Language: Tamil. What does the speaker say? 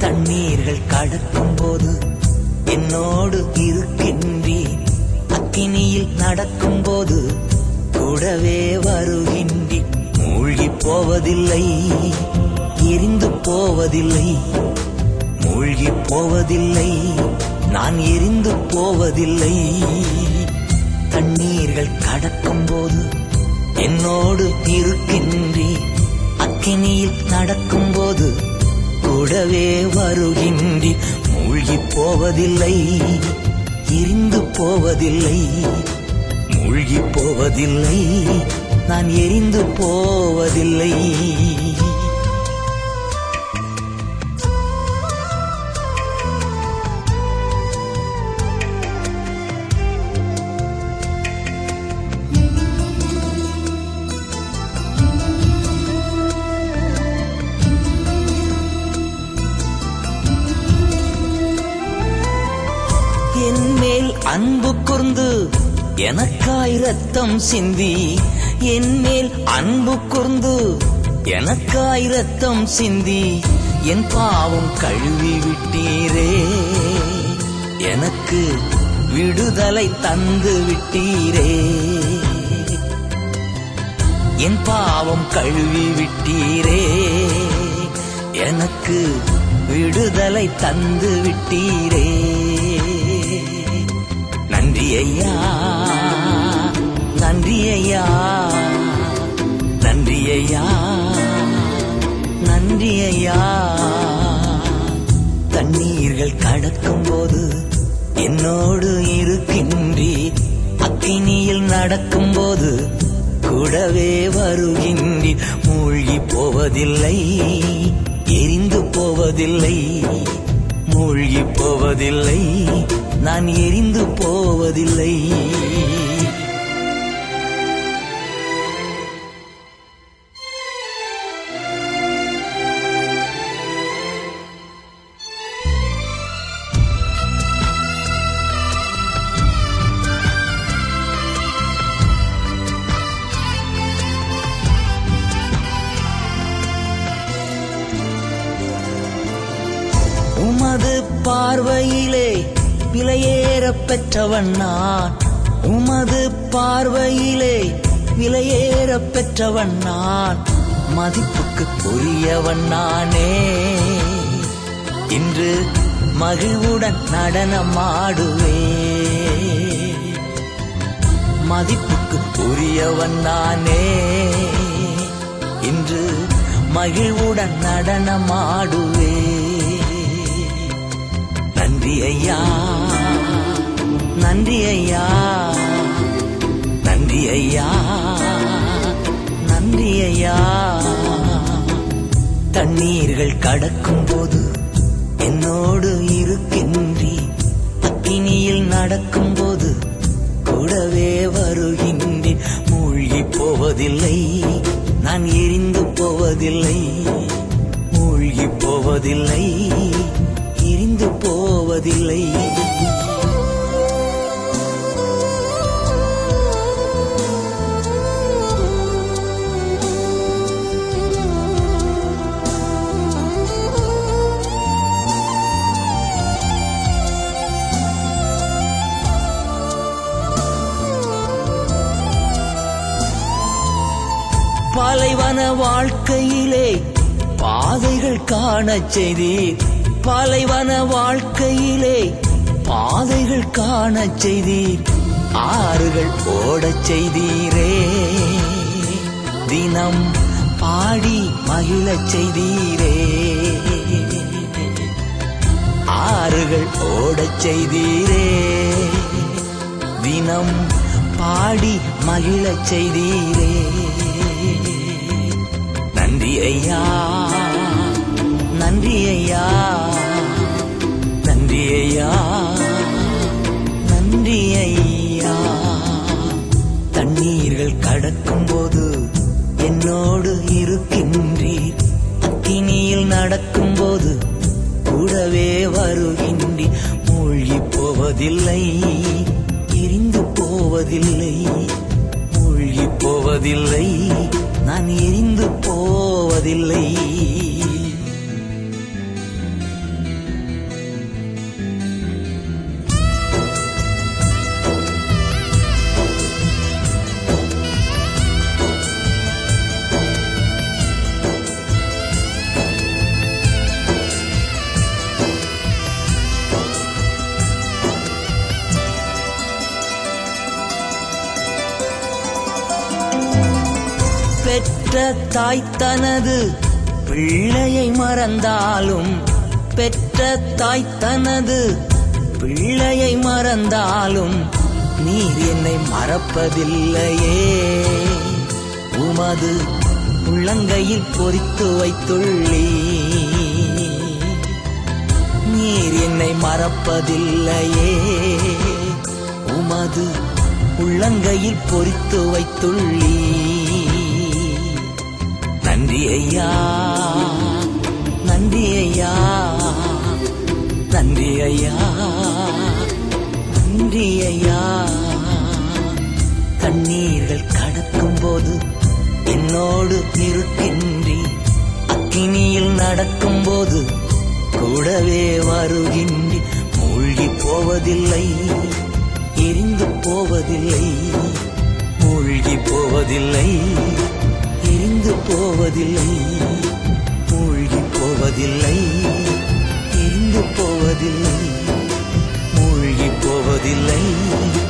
தண்ணீர்கள் கடக்கும் போது என்னோடு இருக்கின்றி அக்கினியில் நடக்கும் போது கூடவே வருகின்றி மூழ்கி போவதில்லை எரிந்து போவதில்லை மூழ்கி போவதில்லை நான் எரிந்து போவதில்லை தண்ணீர்கள் கடக்கும் போது என்னோடு இருக்கின்றி அக்கினியில் நடக்கும் போது கூடவே வருகின்றி மூழ்கி போவதில்லை எரிந்து போவதில்லை மூழ்கி போவதில்லை நான் எரிந்து போவதில்லை என் மேல் அன்பு கூர்ந்து எனக்காய் ரத்தம் சிந்தி என் மேல் அன்பு கூர்ந்து எனக்காய் ரத்தம் சிந்தி என் பாவம் கழுவி விட்டீரே எனக்கு விடுதலை தந்து விட்டீரே என் பாவம் கழுவி விட்டீரே எனக்கு விடுதலை தந்து விட்டீரே நன்றி ஐயா நன்றி ஐயா நன்றி ஐயா நன்றி ஐயா தண்ணீர்கள் கடக்கும் போது என்னோடு இருக்கின்றி அக்கினியில் நடக்கும் போது கூடவே வருகின்றி மூழ்கி போவதில்லை எரிந்து போவதில்லை மூழ்கி போவதில்லை நான் எரிந்து போவதில்லை உமது பார்வையிலே விலையேற பெற்றவன் நான் உமது பார்வையிலே விலையேற பெற்றவன் நான் மதிப்புக்கு உரியவன் நானே இன்று மகிழ்வுடன் நடனமாடுவே மதிப்புக்கு உரியவன் நானே இன்று மகிழ்வுடன் நடனமாடுவே நன்றி ஐயா நன்றி ஐயா நன்றி ஐயா நன்றி ஐயா தண்ணீர்கள் கடக்கும் போது என்னோடு இருக்கின்றி அக்கினியில் நடக்கும் போது கூடவே வருகின்றி மூழ்கி போவதில்லை நான் எரிந்து போவதில்லை மூழ்கி போவதில்லை எரிந்து போவதில்லை பாலைவன வாழ்க்கையிலே பாதைகள் காணச் செய்தீர் பாலைவன வாழ்க்கையிலே பாதைகள் காணச் செய்தீர் ஆறுகள் ஓடச் செய்தீரே தினம் பாடி மகிழச் செய்தீரே ஆறுகள் ஓடச் செய்தீரே தினம் பாடி மகிழச் செய்தீரே நன்றி ஐயா நன்றி ஐயா நன்றி ஐயா நன்றி ஐயா தண்ணீர்கள் கடக்கும் போது என்னோடு இருக்கின்றீர் அக்கினியில் நடக்கும் போது கூடவே வருகின்றி மூழ்கி போவதில்லை எரிந்து போவதில்லை மூழ்கி போவதில்லை நான் எரிந்து போவதில்லை பெற்ற தாய் தனது பிள்ளையை மறந்தாலும் பெற்ற தாய் தனது பிள்ளையை மறந்தாலும் நீர் என்னை மறப்பதில்லையே உமது உள்ளங்கையில் பொறித்து வைத்துள்ளீ நீர் என்னை மறப்பதில்லையே உமது உள்ளங்கையில் பொறித்து வைத்துள்ளீ நன்றி ஐயா நன்றி ஐயா நன்றி ஐயா நன்றி ஐயா கண்ணீர்கள் கடக்கும் போது என்னோடு இருக்கின்றி அக்கினியில் நடக்கும் போது கூடவே வருகின்றி மூழ்கி போவதில்லை எரிந்து போவதில்லை மூழ்கி போவதில்லை எரிந்து போவதில்லை மூழ்கி போவதில்லை எரிந்து போவதில்லை மூழ்கி போவதில்லை